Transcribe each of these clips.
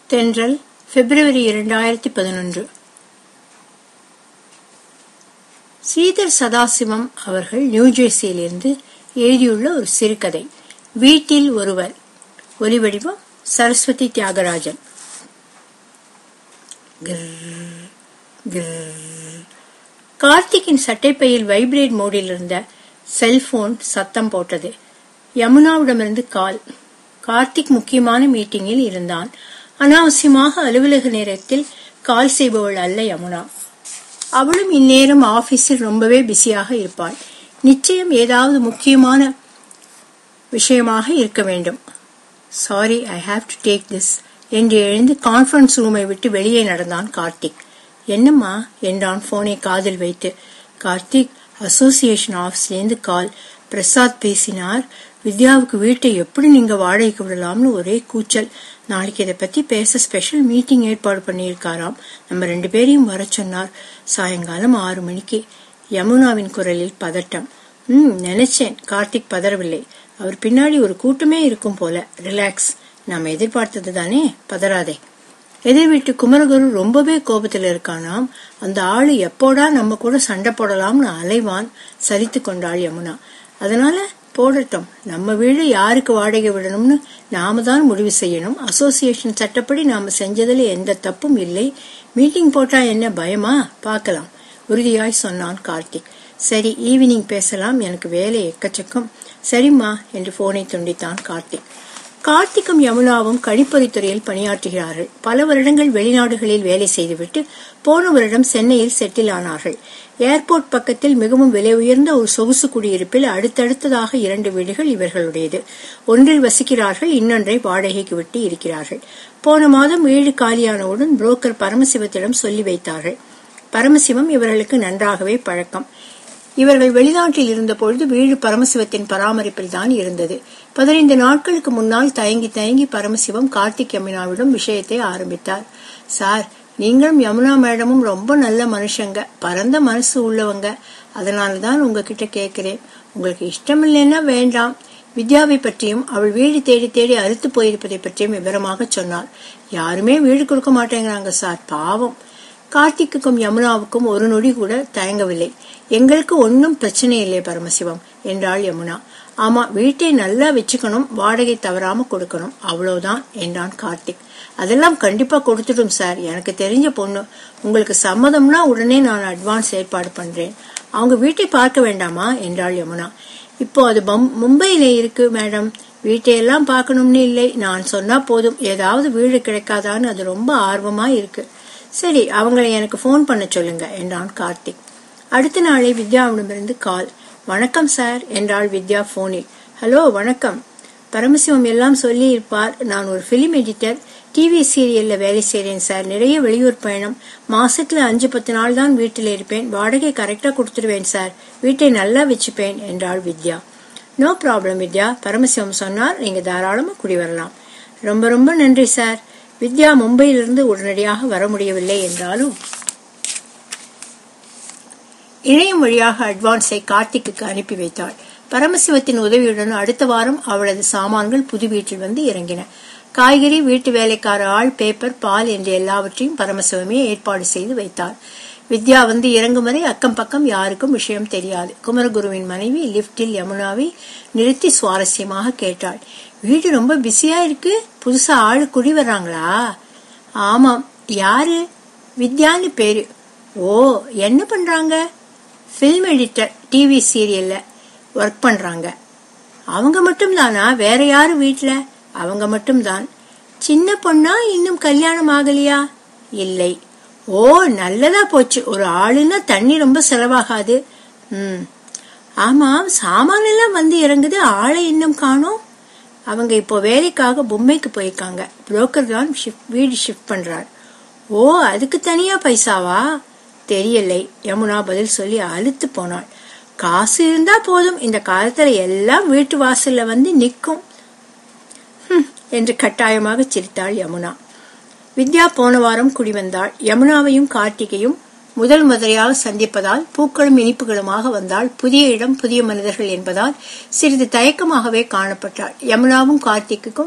தென்றல் பிப்ரவரி இரண்டாயிரத்தி பதினொன்று ஸ்ரீதர் சதாசிவம் அவர்கள் நியூஜெர்சியிலிருந்து எழுதியுள்ள ஒரு சிறுகதை வீட்டில் ஒருவர் ஒலிவடிவம் சரஸ்வதி தியாகராஜன் கிர்ர், கிர்ர். கார்த்திக்கின் சட்டைப்பையில் வைப்ரேட் மோடில் இருந்த செல்போன் சத்தம் போட்டது யமுனாவிடமிருந்து கால் கார்த்திக் முக்கியமான மீட்டிங்கில் இருந்தான் அனாவசியமாக அலுவலக நேரத்தில் கால் செய்பவள் அல்ல யமுனா அவளும் இந்நேரம் ஆபீஸில் ரொம்பவே பிஸியாக இருப்பாள் நிச்சயம் ஏதாவது முக்கியமான விஷயமாக இருக்க வேண்டும் sorry I have to take this என்று எழுந்து கான்ஃபரன்ஸ் ரூமை விட்டு வெளியே நடந்தான் கார்த்திக் என்னம்மா என்றான் போனை காதில் வைத்து கார்த்திக் அசோசியேஷன் ஆஃபீஸ்லேருந்து கால் பிரசாத் பேசினார் வித்யாவுக்கு வீட்டை எப்படி நீங்க வாடகைக்கு விடலாம்னு ஒரே கூச்சல் நாளைக்கு இதை பத்தி பேச ஸ்பெஷல் மீட்டிங் ஏற்பாடு பண்ணியிருக்காராம் நம்ம ரெண்டு பேரையும் வர சொன்னார் சாயங்காலம் ஆறு மணிக்கு யமுனாவின் குரலில் பதட்டம் ம் நினைச்சேன் கார்த்திக் பதறவில்லை அவர் பின்னாடி ஒரு கூட்டமே இருக்கும் போல ரிலாக்ஸ் நாம எதிர்பார்த்தது தானே பதறாதே எதிர் வீட்டு குமரகுரு ரொம்பவே கோபத்தில் இருக்கானாம் அந்த ஆளு எப்போடா நம்ம கூட சண்டை போடலாம்னு அலைவான் சலித்து கொண்டாள் யமுனா அதனால போடட்டும் நம்ம வீடு யாருக்கு வாடகை விடணும்னு நாம தான் முடிவு செய்யணும் அசோசியேஷன் சட்டப்படி நாம செஞ்சதுல எந்த தப்பும் இல்லை மீட்டிங் போட்டா என்ன பயமா பார்க்கலாம் உறுதியாய் சொன்னான் கார்த்திக் சரி ஈவினிங் பேசலாம் எனக்கு வேலை எக்கச்சக்கம் சரிம்மா என்று போனை துண்டித்தான் கார்த்திக் கார்த்திக்கும் யமுனாவும் கழிப்பறித்துறையில் பணியாற்றுகிறார்கள் பல வருடங்கள் வெளிநாடுகளில் வேலை செய்துவிட்டு போன வருடம் சென்னையில் செட்டில் ஆனார்கள் ஏர்போர்ட் பக்கத்தில் மிகவும் விலை உயர்ந்த ஒரு சொகுசு குடியிருப்பில் அடுத்தடுத்ததாக இரண்டு வீடுகள் இவர்களுடையது ஒன்றில் வசிக்கிறார்கள் இன்னொன்றை வாடகைக்கு விட்டு இருக்கிறார்கள் போன மாதம் வீடு காலியானவுடன் புரோக்கர் பரமசிவத்திடம் சொல்லி வைத்தார்கள் பரமசிவம் இவர்களுக்கு நன்றாகவே பழக்கம் இவர்கள் வெளிநாட்டில் இருந்த பொழுது வீடு பரமசிவத்தின் பராமரிப்பில் தான் இருந்தது பதினைந்து நாட்களுக்கு முன்னால் தயங்கி தயங்கி பரமசிவம் கார்த்திக் யமுனாவிடம் விஷயத்தை ஆரம்பித்தார் சார் நீங்களும் யமுனா மேடமும் ரொம்ப நல்ல மனுஷங்க பரந்த மனசு உள்ளவங்க அதனால தான் உங்ககிட்ட கேட்கிறேன் உங்களுக்கு இஷ்டம் இல்லைன்னா வேண்டாம் வித்யாவை பற்றியும் அவள் வீடு தேடி தேடி அறுத்து போயிருப்பதை பற்றியும் விவரமாக சொன்னார் யாருமே வீடு கொடுக்க மாட்டேங்கிறாங்க சார் பாவம் கார்த்திக்குக்கும் யமுனாவுக்கும் ஒரு நொடி கூட தயங்கவில்லை எங்களுக்கு ஒன்னும் பிரச்சனை இல்லை பரமசிவம் என்றாள் யமுனா ஆமா வீட்டை நல்லா வச்சுக்கணும் வாடகை தவறாம கொடுக்கணும் அவ்வளவுதான் என்றான் கார்த்திக் அதெல்லாம் கண்டிப்பா கொடுத்துடும் சார் எனக்கு தெரிஞ்ச பொண்ணு உங்களுக்கு சம்மதம்னா உடனே நான் அட்வான்ஸ் ஏற்பாடு பண்றேன் அவங்க வீட்டை பார்க்க வேண்டாமா என்றாள் யமுனா இப்போ அது மும்பையில இருக்கு மேடம் வீட்டையெல்லாம் பார்க்கணும்னு இல்லை நான் சொன்னா போதும் ஏதாவது வீடு கிடைக்காதான்னு அது ரொம்ப ஆர்வமா இருக்கு சரி அவங்களை எனக்கு ஃபோன் பண்ண சொல்லுங்க என்றான் கார்த்திக் அடுத்த நாளே வித்யாவிடமிருந்து கால் வணக்கம் சார் என்றாள் வித்யா போனில் ஹலோ வணக்கம் பரமசிவம் எல்லாம் சொல்லி இருப்பார் நான் ஒரு பிலிம் எடிட்டர் டிவி சீரியல்ல வேலை செய்றேன் சார் நிறைய வெளியூர் பயணம் மாசத்துல அஞ்சு பத்து நாள் தான் வீட்டில் இருப்பேன் வாடகை கரெக்டா கொடுத்துருவேன் சார் வீட்டை நல்லா வச்சுப்பேன் என்றாள் வித்யா நோ ப்ராப்ளம் வித்யா பரமசிவம் சொன்னார் நீங்க தாராளமா குடி வரலாம் ரொம்ப ரொம்ப நன்றி சார் வித்யா மும்பையிலிருந்து உடனடியாக வர முடியவில்லை என்றாலும் இணையம் வழியாக அட்வான்ஸை கார்த்திக்கு அனுப்பி வைத்தாள் பரமசிவத்தின் உதவியுடன் அடுத்த வாரம் அவளது சாமான்கள் புது வீட்டில் வந்து இறங்கின காய்கறி வீட்டு வேலைக்கார ஆள் பேப்பர் பால் என்று எல்லாவற்றையும் பரமசிவமே ஏற்பாடு செய்து வைத்தார் வித்யா வந்து இறங்கும் வரை அக்கம் பக்கம் யாருக்கும் விஷயம் தெரியாது குமரகுருவின் மனைவி லிப்டில் யமுனாவை நிறுத்தி சுவாரஸ்யமாக கேட்டாள் வீடு ரொம்ப பிஸியா இருக்கு புதுசா ஆளு குடி வர்றாங்களா ஆமாம் யாரு வித்யான்னு பேரு ஓ என்ன பண்றாங்க பிலிம் எடிட்டர் டிவி சீரியல்ல ஒர்க் பண்றாங்க அவங்க மட்டும் தானா வேற யாரு வீட்ல அவங்க மட்டும்தான் சின்ன பொண்ணா இன்னும் கல்யாணம் ஆகலையா இல்லை ஓ நல்லதா போச்சு ஒரு ஆளுன்னா தண்ணி ரொம்ப செலவாகாது ம் ஆமாம் சாமான் எல்லாம் வந்து இறங்குது ஆளை இன்னும் காணோம் அவங்க இப்போ வேலைக்காக பொம்மைக்கு போயிருக்காங்க புரோக்கர் தான் வீடு ஷிஃப்ட் பண்றார் ஓ அதுக்கு தனியா பைசாவா தெரியலை யமுனா பதில் சொல்லி அழுத்து போனாள் காசு இருந்தா போதும் இந்த காலத்துல எல்லாம் வீட்டு வாசல்ல வந்து நிக்கும் என்று கட்டாயமாக சிரித்தாள் யமுனா வித்யா போன வாரம் குடிவந்தாள் யமுனாவையும் கார்த்திகையும் முதல் முறையாக சந்திப்பதால் பூக்களும் இனிப்புகளுமாக வந்தால் புதிய இடம் புதிய மனிதர்கள் என்பதால் சிறிது தயக்கமாகவே காணப்பட்டாள் யமுனாவும் கார்த்திக்குக்கும்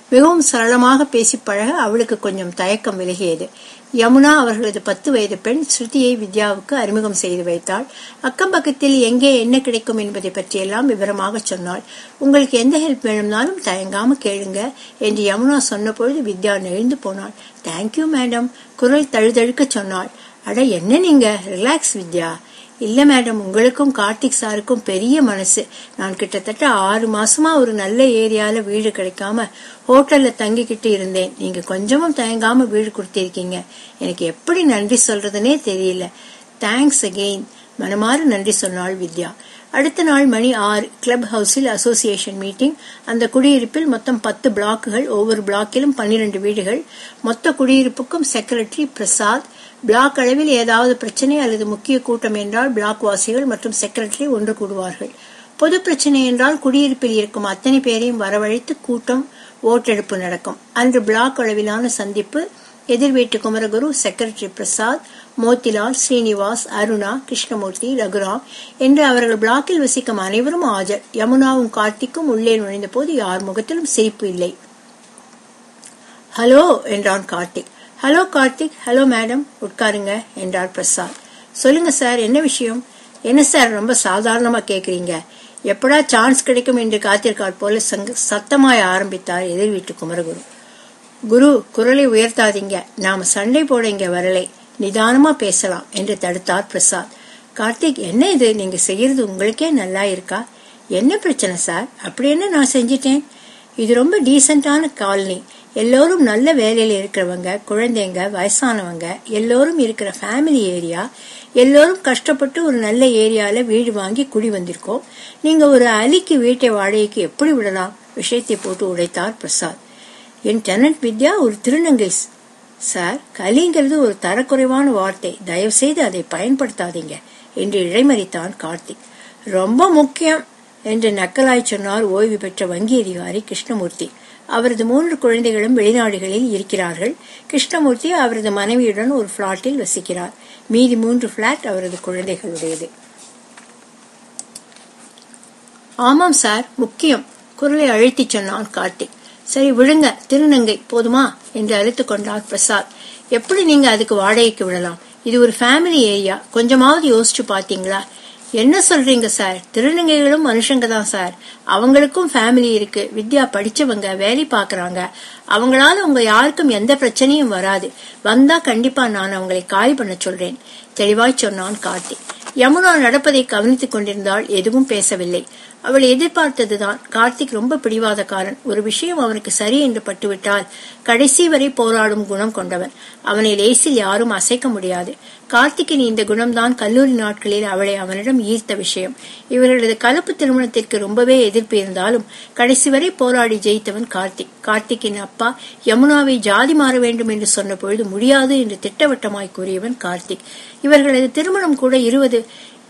மிகவும் சரளமாக பேசி பழக அவளுக்கு கொஞ்சம் தயக்கம் விலகியது யமுனா அவர்களது பத்து வயது பெண் ஸ்ருதியை வித்யாவுக்கு அறிமுகம் செய்து வைத்தாள் அக்கம் பக்கத்தில் எங்கே என்ன கிடைக்கும் என்பதை பற்றியெல்லாம் விவரமாக சொன்னாள் உங்களுக்கு எந்த ஹெல்ப் வேணும்னாலும் தயங்காம கேளுங்க என்று யமுனா சொன்னபொழுது வித்யா நெழுந்து போனாள் தேங்க்யூ மேடம் குரல் தழுதழுக்க சொன்னாள் அட என்ன நீங்க ரிலாக்ஸ் வித்யா இல்ல மேடம் உங்களுக்கும் கார்த்திக் சாருக்கும் பெரிய மனசு நான் கிட்டத்தட்ட ஆறு மாசமா ஒரு நல்ல ஏரியால வீடு கிடைக்காம ஹோட்டல்ல தங்கிக்கிட்டு இருந்தேன் நீங்க கொஞ்சமும் தயங்காம வீடு கொடுத்திருக்கீங்க எனக்கு எப்படி நன்றி சொல்றதுனே தெரியல தேங்க்ஸ் அகெயின் மனமாறு நன்றி சொன்னாள் வித்யா அடுத்த நாள் மணி ஆறு கிளப் ஹவுஸில் அசோசியேஷன் மீட்டிங் அந்த குடியிருப்பில் மொத்தம் பத்து பிளாக்குகள் ஒவ்வொரு பிளாக்கிலும் பன்னிரண்டு வீடுகள் மொத்த குடியிருப்புக்கும் செக்ரட்டரி பிரசாத் பிளாக் அளவில் ஏதாவது பிரச்சனை அல்லது முக்கிய கூட்டம் என்றால் பிளாக் வாசிகள் மற்றும் செக்ரட்டரி ஒன்று கூடுவார்கள் பொது பிரச்சனை என்றால் குடியிருப்பில் இருக்கும் அத்தனை பேரையும் வரவழைத்து கூட்டம் ஓட்டெடுப்பு நடக்கும் அன்று பிளாக் அளவிலான சந்திப்பு எதிர் வீட்டு குமரகுரு செக்ரட்டரி பிரசாத் மோத்திலால் ஸ்ரீனிவாஸ் அருணா கிருஷ்ணமூர்த்தி ரகுராம் என்று அவர்கள் பிளாக்கில் வசிக்கும் அனைவரும் ஆஜர் யமுனாவும் கார்த்திக்கும் உள்ளே நுழைந்த போது யார் முகத்திலும் சிரிப்பு இல்லை ஹலோ என்றான் Karthik hello Karthik hello madam உட்காருங்க என்றார் பிரசாத் சொல்லுங்க சார் என்ன விஷயம் என்ன சார் ரொம்ப சாதாரணமா கேக்குறீங்க எப்படா சான்ஸ் கிடைக்கும் என்று காத்திருக்கார் போல சங்க சத்தமாய் ஆரம்பித்தார் எதிர் வீட்டு குமரகுரு குரு குரலை உயர்த்தாதீங்க நாம சண்டை போட இங்க வரலை நிதானமா பேசலாம் என்று தடுத்தார் பிரசாத் கார்த்திக் என்ன இது நீங்க செய்யறது உங்களுக்கே நல்லா இருக்கா என்ன பிரச்சனை சார் அப்படி என்ன நான் செஞ்சிட்டேன் இது ரொம்ப டீசென்டான காலனி எல்லோரும் நல்ல வேலையில இருக்கிறவங்க குழந்தைங்க வயசானவங்க எல்லோரும் இருக்கிற ஃபேமிலி ஏரியா எல்லோரும் கஷ்டப்பட்டு ஒரு நல்ல ஏரியால வீடு வாங்கி குடி வந்திருக்கோம் நீங்க ஒரு அலிக்கு வீட்டை வாடகைக்கு எப்படி விடலாம் விஷயத்தை போட்டு உடைத்தார் பிரசாத் என் டெனன்ட் வித்யா ஒரு திருநங்கை சார் கலிங்கிறது ஒரு தரக்குறைவான வார்த்தை தயவு செய்து அதை பயன்படுத்தாதீங்க என்று இழைமறித்தான் கார்த்திக் ரொம்ப முக்கியம் என்று நக்கலாய் சொன்னார் ஓய்வு பெற்ற வங்கி அதிகாரி கிருஷ்ணமூர்த்தி அவரது மூன்று குழந்தைகளும் வெளிநாடுகளில் இருக்கிறார்கள் கிருஷ்ணமூர்த்தி அவரது மனைவியுடன் ஒரு பிளாட்டில் வசிக்கிறார் மீதி மூன்று பிளாட் அவரது குழந்தைகளுடையது ஆமாம் சார் முக்கியம் குரலை அழுத்திச் சொன்னான் கார்த்திக் சரி விழுங்க திருநங்கை போதுமா என்று அழைத்துக் கொண்டார் பிரசாத் எப்படி நீங்க அதுக்கு வாடகைக்கு விடலாம் இது ஒரு ஃபேமிலி ஏரியா கொஞ்சமாவது யோசிச்சு பாத்தீங்களா என்ன சொல்றீங்க சார் திருநங்கைகளும் மனுஷங்க தான் சார் அவங்களுக்கும் ஃபேமிலி இருக்கு வித்யா படிச்சவங்க வேலை பாக்குறாங்க அவங்களால உங்க யாருக்கும் எந்த பிரச்சனையும் வராது வந்தா கண்டிப்பா நான் அவங்களை காலி பண்ண சொல்றேன் தெளிவாய் சொன்னான் கார்த்திக் யமுனா நடப்பதை கவனித்துக் கொண்டிருந்தால் எதுவும் பேசவில்லை அவள் எதிர்பார்த்ததுதான் கார்த்திக் ரொம்ப பிடிவாதக்காரன் ஒரு விஷயம் அவனுக்கு சரி என்று பட்டுவிட்டால் கடைசி வரை போராடும் குணம் கொண்டவன் அவனை லேசில் யாரும் அசைக்க முடியாது கார்த்திக்கின் இந்த குணம்தான் கல்லூரி நாட்களில் அவளை அவனிடம் ஈர்த்த விஷயம் இவர்களது கலப்பு திருமணத்திற்கு ரொம்பவே எதிர்ப்பு இருந்தாலும் கடைசி வரை போராடி ஜெயித்தவன் கார்த்திக் கார்த்திக்கின் அப்பா யமுனாவை ஜாதி மாற வேண்டும் என்று சொன்ன பொழுது முடியாது என்று திட்டவட்டமாய் கூறியவன் கார்த்திக் இவர்களது திருமணம் கூட இருபது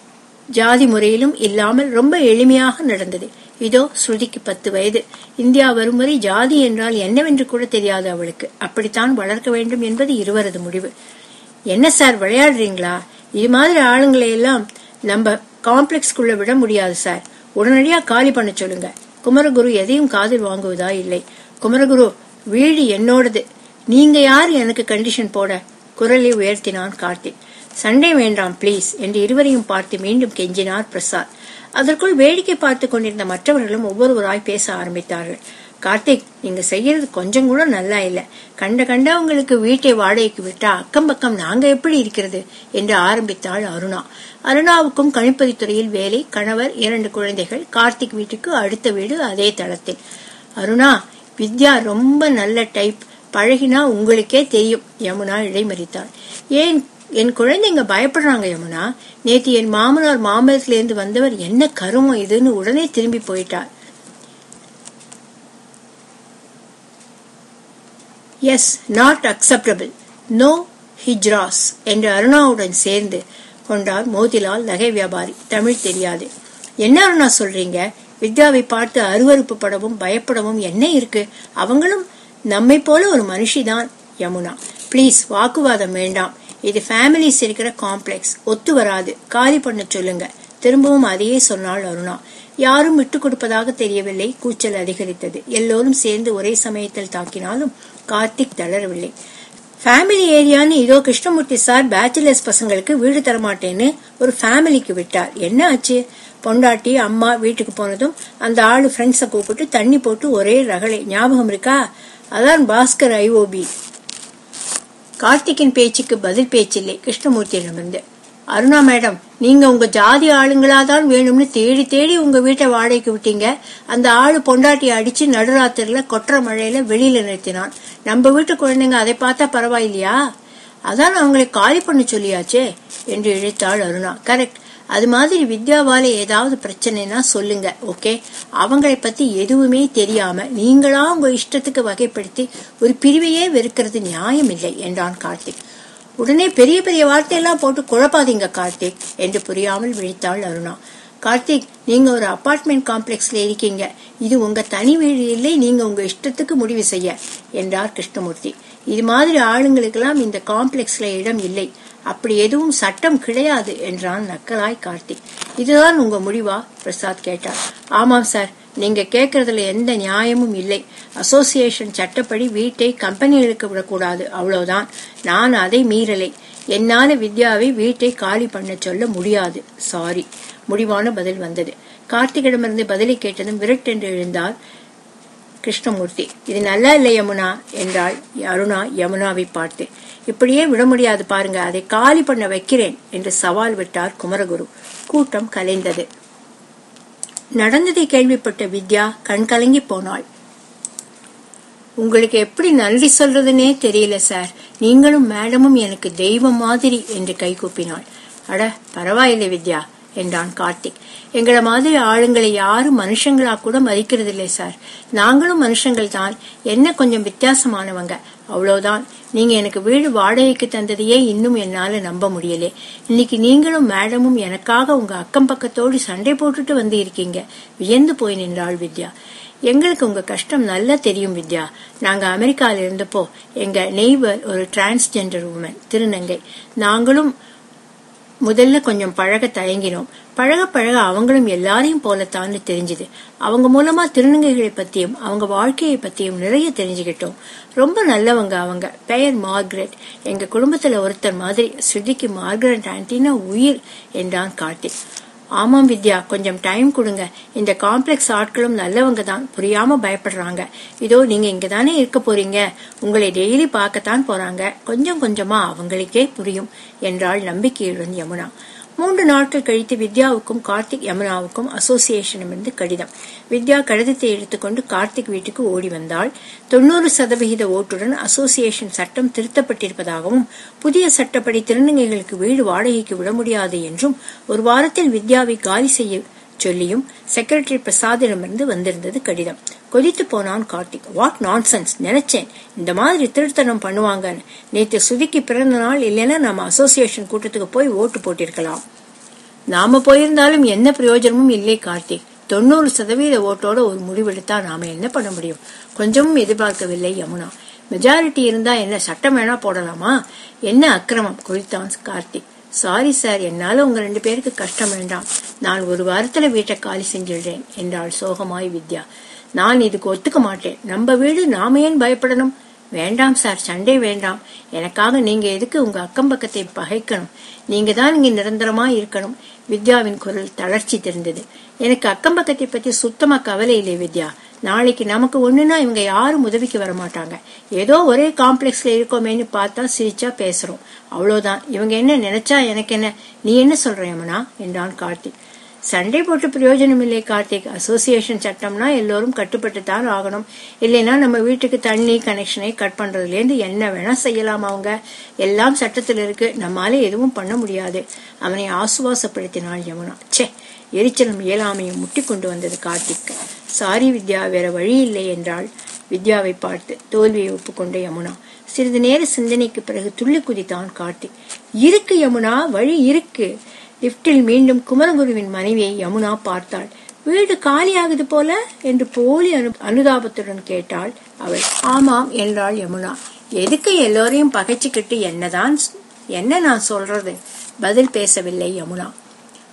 ஜாதி முறையிலும் இல்லாமல் ரொம்ப எளிமையாக நடந்தது இதோ ஸ்ருதிக்கு பத்து வயது இந்தியா வரும் வரை ஜாதி என்றால் என்னவென்று கூட தெரியாது அவளுக்கு அப்படித்தான் வளர்க்க வேண்டும் என்பது இருவரது முடிவு என்ன சார் விளையாடுறீங்களா இது மாதிரி ஆளுங்களை எல்லாம் நம்ம காம்ப்ளெக்ஸ்க்குள்ள விட முடியாது சார் உடனடியா காலி பண்ண சொல்லுங்க குமரகுரு எதையும் காதில் வாங்குவதா இல்லை குமரகுரு வீடு என்னோடது நீங்க யார் எனக்கு கண்டிஷன் போட குரலை உயர்த்தினான் கார்த்திக் சண்டை வேண்டாம் ப்ளீஸ் என்று இருவரையும் பார்த்து மீண்டும் கெஞ்சினார் பிரசாத் அதற்குள் வேடிக்கை பார்த்து கொண்டிருந்த மற்றவர்களும் ஒவ்வொருவராய் பேச ஆரம்பித்தார்கள் கார்த்திக் நீங்க செய்யறது கொஞ்சம் கூட நல்லா இல்ல கண்ட கண்டவங்களுக்கு வீட்டை வாடகைக்கு விட்டா அக்கம் பக்கம் நாங்க எப்படி இருக்கிறது என்று ஆரம்பித்தாள் அருணா அருணாவுக்கும் கணிப்பொறித்துறையில் வேலை கணவர் இரண்டு குழந்தைகள் கார்த்திக் வீட்டுக்கு அடுத்த வீடு அதே தளத்தில் அருணா வித்யா ரொம்ப நல்ல டைப் பழகினா உங்களுக்கே தெரியும் யமுனா இடைமறித்தாள் ஏன் என் குழந்தைங்க பயப்படுறாங்க யமுனா நேத்து என் மாமனார் மாமல்லத்திலிருந்து வந்தவர் என்ன கருமம் இதுன்னு உடனே திரும்பி போயிட்டார் yes not acceptable no hijras என்று அருணாவுடன் சேர்ந்து கொண்டார் மோதிலால் நகை வியாபாரி தமிழ் தெரியாது என்ன அருணா சொல்றீங்க வித்யாவை பார்த்து அருவறுப்பு படவும் பயப்படவும் என்ன இருக்கு அவங்களும் நம்மை போல ஒரு மனுஷிதான் யமுனா ப்ளீஸ் வாக்குவாதம் வேண்டாம் இது ஃபேமிலிஸ் இருக்கிற காம்ப்ளெக்ஸ் ஒத்து வராது காலி பண்ண சொல்லுங்க திரும்பவும் அதையே சொன்னாள் அருணா யாரும் விட்டுக் கொடுப்பதாக தெரியவில்லை கூச்சல் அதிகரித்தது எல்லோரும் சேர்ந்து ஒரே சமயத்தில் தாக்கினாலும் கார்த்திக் தளரவில்லை ஃபேமிலி ஏரியான்னு இதோ கிருஷ்ணமூர்த்தி சார் பேச்சுலர்ஸ் பசங்களுக்கு வீடு தரமாட்டேன்னு ஒரு ஃபேமிலிக்கு விட்டார் என்ன ஆச்சு பொண்டாட்டி அம்மா வீட்டுக்கு போனதும் அந்த ஆளு ஃப்ரெண்ட்ஸை கூப்பிட்டு தண்ணி போட்டு ஒரே ரகளை ஞாபகம் இருக்கா அதான் பாஸ்கர் ஐஓபி கார்த்திக்கின் பேச்சுக்கு பதில் பேச்சில்லை கிருஷ்ணமூர்த்தியிடமிருந்து அருணா மேடம் நீங்க உங்க ஜாதி ஆளுங்களாதான் வேணும்னு தேடி தேடி உங்க வீட்டை வாடகைக்கு விட்டீங்க அந்த ஆளு பொண்டாட்டியை அடிச்சு நடுராத்திரில கொற்ற மழையில வெளியில நிறுத்தினான் நம்ம வீட்டு குழந்தைங்க அதை பார்த்தா பரவாயில்லையா அதான் அவங்களை காலி பண்ண சொல்லியாச்சே என்று இழைத்தாள் அருணா கரெக்ட் அது மாதிரி வித்யாவால ஏதாவது பிரச்சனைனா சொல்லுங்க ஓகே அவங்களை பத்தி எதுவுமே தெரியாம நீங்களா உங்க இஷ்டத்துக்கு வகைப்படுத்தி ஒரு பிரிவையே வெறுக்கிறது நியாயம் இல்லை என்றான் கார்த்திக் உடனே பெரிய பெரிய வார்த்தையெல்லாம் போட்டு குழப்பாதீங்க கார்த்திக் என்று புரியாமல் விழித்தாள் அருணா கார்த்திக் நீங்க ஒரு அபார்ட்மெண்ட் காம்ப்ளெக்ஸ்ல இருக்கீங்க இது உங்க தனி வீடு இல்லை நீங்க உங்க இஷ்டத்துக்கு முடிவு செய்ய என்றார் கிருஷ்ணமூர்த்தி இது மாதிரி ஆளுங்களுக்கெல்லாம் இந்த காம்ப்ளெக்ஸ்ல இடம் இல்லை அப்படி எதுவும் சட்டம் கிடையாது என்றான் நக்கலாய் கார்த்திக் இதுதான் உங்க முடிவா பிரசாத் கேட்டார் ஆமாம் சார் நீங்க கேக்குறதுல எந்த நியாயமும் இல்லை அசோசியேஷன் சட்டப்படி வீட்டை கம்பெனிகளுக்கு விடக்கூடாது அவ்வளவுதான் நான் அதை மீறலை என்னால வித்யாவை வீட்டை காலி பண்ண சொல்ல முடியாது சாரி முடிவான பதில் வந்தது கார்த்திகிடமிருந்து பதிலை கேட்டதும் விரட்டென்று எழுந்தார் கிருஷ்ணமூர்த்தி இது நல்லா இல்லை யமுனா என்றாள் அருணா யமுனாவை பார்த்து இப்படியே விட முடியாது பாருங்க அதை காலி பண்ண வைக்கிறேன் என்று சவால் விட்டார் குமரகுரு கூட்டம் கலைந்தது நடந்ததை கேள்விப்பட்ட வித்யா கண்கலங்கி போனாள் உங்களுக்கு எப்படி நன்றி சொல்றதுன்னே தெரியல சார் நீங்களும் மேடமும் எனக்கு தெய்வம் மாதிரி என்று கைகூப்பினாள் அட பரவாயில்லை வித்யா என்றான் கார்த்திக் எங்களை மாதிரி ஆளுங்களை யாரும் மனுஷங்களா கூட மதிக்கிறது இல்லை சார் நாங்களும் மனுஷங்கள் தான் என்ன கொஞ்சம் வித்தியாசமானவங்க அவ்வளவுதான் நீங்க எனக்கு வீடு வாடகைக்கு தந்ததையே இன்னும் என்னால நம்ப முடியல இன்னைக்கு நீங்களும் மேடமும் எனக்காக உங்க அக்கம் பக்கத்தோடு சண்டை போட்டுட்டு வந்து இருக்கீங்க வியந்து போய் நின்றாள் வித்யா எங்களுக்கு உங்க கஷ்டம் நல்லா தெரியும் வித்யா நாங்க அமெரிக்கால இருந்தப்போ எங்க நெய்பர் ஒரு டிரான்ஸ்ஜெண்டர் உமன் திருநங்கை நாங்களும் முதல்ல கொஞ்சம் பழக தயங்கினோம் பழக பழக அவங்களும் எல்லாரையும் போலத்தான்னு தெரிஞ்சது அவங்க மூலமா திருநங்கைகளை பத்தியும் அவங்க வாழ்க்கையை பத்தியும் நிறைய தெரிஞ்சுக்கிட்டோம் ரொம்ப நல்லவங்க அவங்க பெயர் மார்கரெட் எங்க குடும்பத்துல ஒருத்தர் மாதிரி ஸ்ருதிக்கு மார்கரெட் ஆன்டினா உயிர் என்றான் கார்த்திக் ஆமாம் வித்யா கொஞ்சம் டைம் கொடுங்க இந்த காம்ப்ளெக்ஸ் ஆட்களும் நல்லவங்க தான் புரியாம பயப்படுறாங்க இதோ நீங்க இங்க தானே இருக்க போறீங்க உங்களை டெய்லி பார்க்கத்தான் போறாங்க கொஞ்சம் கொஞ்சமா அவங்களுக்கே புரியும் என்றாள் நம்பிக்கையுடன் யமுனா மூன்று நாட்கள் கழித்து வித்யாவுக்கும் கார்த்திக் யமுனாவுக்கும் அசோசியேஷனிடமிருந்து கடிதம் வித்யா கடிதத்தை எடுத்துக்கொண்டு கார்த்திக் வீட்டுக்கு ஓடி வந்தாள் தொண்ணூறு சதவிகித ஓட்டுடன் அசோசியேஷன் சட்டம் திருத்தப்பட்டிருப்பதாகவும் புதிய சட்டப்படி திருநங்கைகளுக்கு வீடு வாடகைக்கு விட முடியாது என்றும் ஒரு வாரத்தில் வித்யாவை காலி செய்ய சொல்லியும் செக்ரட்டரி பிரசாதிடமிருந்து வந்திருந்தது கடிதம் கொதித்து போனான் கார்த்திக் வாட் நான்சென்ஸ் நினைச்சேன் இந்த மாதிரி திருத்தனம் பண்ணுவாங்கன்னு நேற்று சுதிக்கு பிறந்த நாள் இல்லைன்னா நம்ம அசோசியேஷன் கூட்டத்துக்கு போய் ஓட்டு போட்டிருக்கலாம் நாம போயிருந்தாலும் என்ன பிரயோஜனமும் இல்லை கார்த்திக் தொண்ணூறு சதவீத ஓட்டோட ஒரு முடிவெடுத்தா நாம என்ன பண்ண முடியும் கொஞ்சமும் எதிர்பார்க்கவில்லை யமுனா மெஜாரிட்டி இருந்தா என்ன சட்டம் வேணா போடலாமா என்ன அக்கிரமம் குறித்தான் கார்த்திக் சாரி சார் என்னால உங்க ரெண்டு பேருக்கு கஷ்டம் வேண்டாம் நான் ஒரு வாரத்துல வீட்டை காலி செஞ்சிடுறேன் என்றாள் சோகமாய் வித்யா நான் இதுக்கு ஒத்துக்க மாட்டேன் நம்ம வீடு நாம ஏன் பயப்படணும் வேண்டாம் சார் சண்டை வேண்டாம் எனக்காக நீங்க எதுக்கு உங்க அக்கம் பக்கத்தை பகைக்கணும் நீங்க தான் இங்க நிரந்தரமா இருக்கணும் வித்யாவின் குரல் தளர்ச்சி தெரிந்தது எனக்கு அக்கம் பக்கத்தை பத்தி சுத்தமா கவலை இல்லை வித்யா நாளைக்கு நமக்கு ஒண்ணுனா இவங்க யாரும் உதவிக்கு வர மாட்டாங்க ஏதோ ஒரே காம்ப்ளெக்ஸ்ல இருக்கோமேன்னு பார்த்தா சிரிச்சா பேசுறோம் அவ்வளவுதான் இவங்க என்ன நினைச்சா எனக்கு என்ன நீ என்ன சொல்ற யமுனா என்றான் கார்த்திக் சண்டை போட்டு பிரயோஜனம் இல்லை கார்த்திக் அசோசியேஷன் சட்டம்னா எல்லோரும் கட்டுப்பட்டு தான் ஆகணும் இல்லைன்னா நம்ம வீட்டுக்கு தண்ணி கனெக்ஷனை கட் பண்றதுல இருந்து என்ன வேணா செய்யலாம் அவங்க எல்லாம் சட்டத்தில் இருக்கு நம்மால எதுவும் பண்ண முடியாது அவனை ஆசுவாசப்படுத்தினாள் யமுனா ச்சே எரிச்சலும் இயலாமையும் முட்டி கொண்டு வந்தது கார்த்திக் சாரி வித்யா வேற வழி இல்லை என்றாள் வித்யாவை பார்த்து தோல்வியை ஒப்புக்கொண்ட யமுனா சிறிது நேர சிந்தனைக்கு பிறகு துள்ளி குதித்தான் கார்த்திக் இருக்கு யமுனா வழி இருக்கு லிப்டில் மீண்டும் குமரகுருவின் மனைவியை யமுனா பார்த்தாள் வீடு காலியாகுது போல என்று போலி அனு அனுதாபத்துடன் கேட்டாள் அவள் ஆமாம் என்றாள் யமுனா எதுக்கு எல்லோரையும் பகைச்சுக்கிட்டு என்னதான் என்ன நான் சொல்றது பதில் பேசவில்லை யமுனா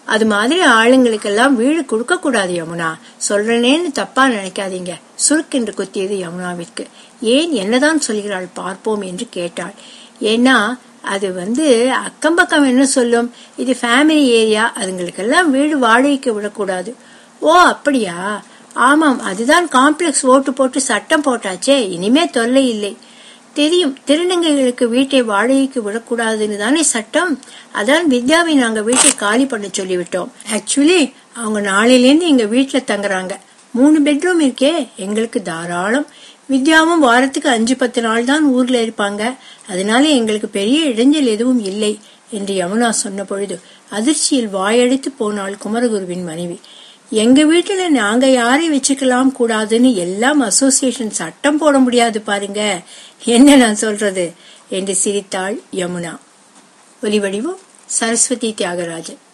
அது மாதிரி ஆளுங்களுக்கெல்லாம் வீடு கொடுக்க கூடாது யமுனா சொல்றேனேன்னு தப்பா நினைக்காதீங்க சுருக்கென்று குத்தியது யமுனாவிற்கு ஏன் என்னதான் சொல்கிறாள் பார்ப்போம் என்று கேட்டாள் ஏன்னா அது வந்து அக்கம் பக்கம் என்ன சொல்லும் இது ஃபேமிலி ஏரியா அதுங்களுக்கெல்லாம் வீடு வாடகைக்கு விடக்கூடாது ஓ அப்படியா ஆமாம் அதுதான் காம்ப்ளெக்ஸ் ஓட்டு போட்டு சட்டம் போட்டாச்சே இனிமே தொல்லை இல்லை தெரியும் திருநங்கைகளுக்கு வீட்டை வாடகைக்கு விடக்கூடாதுன்னு தானே சட்டம் அதான் வித்யாவை நாங்க வீட்டை காலி பண்ண சொல்லிவிட்டோம் ஆக்சுவலி அவங்க நாளையிலேருந்து எங்க வீட்டுல தங்குறாங்க மூணு பெட்ரூம் இருக்கே எங்களுக்கு தாராளம் வித்யாவும் வாரத்துக்கு அஞ்சு பத்து நாள் தான் ஊர்ல இருப்பாங்க அதனால எங்களுக்கு பெரிய இடைஞ்சல் எதுவும் இல்லை என்று யமுனா சொன்ன பொழுது அதிர்ச்சியில் வாயெடுத்து போனாள் குமரகுருவின் மனைவி எங்க வீட்டுல நாங்க யாரை வச்சுக்கலாம் கூடாதுன்னு எல்லாம் அசோசியேஷன் சட்டம் போட முடியாது பாருங்க என்ன நான் சொல்றது என்று சிரித்தாள் யமுனா ஒலிவடிவம் சரஸ்வதி தியாகராஜன்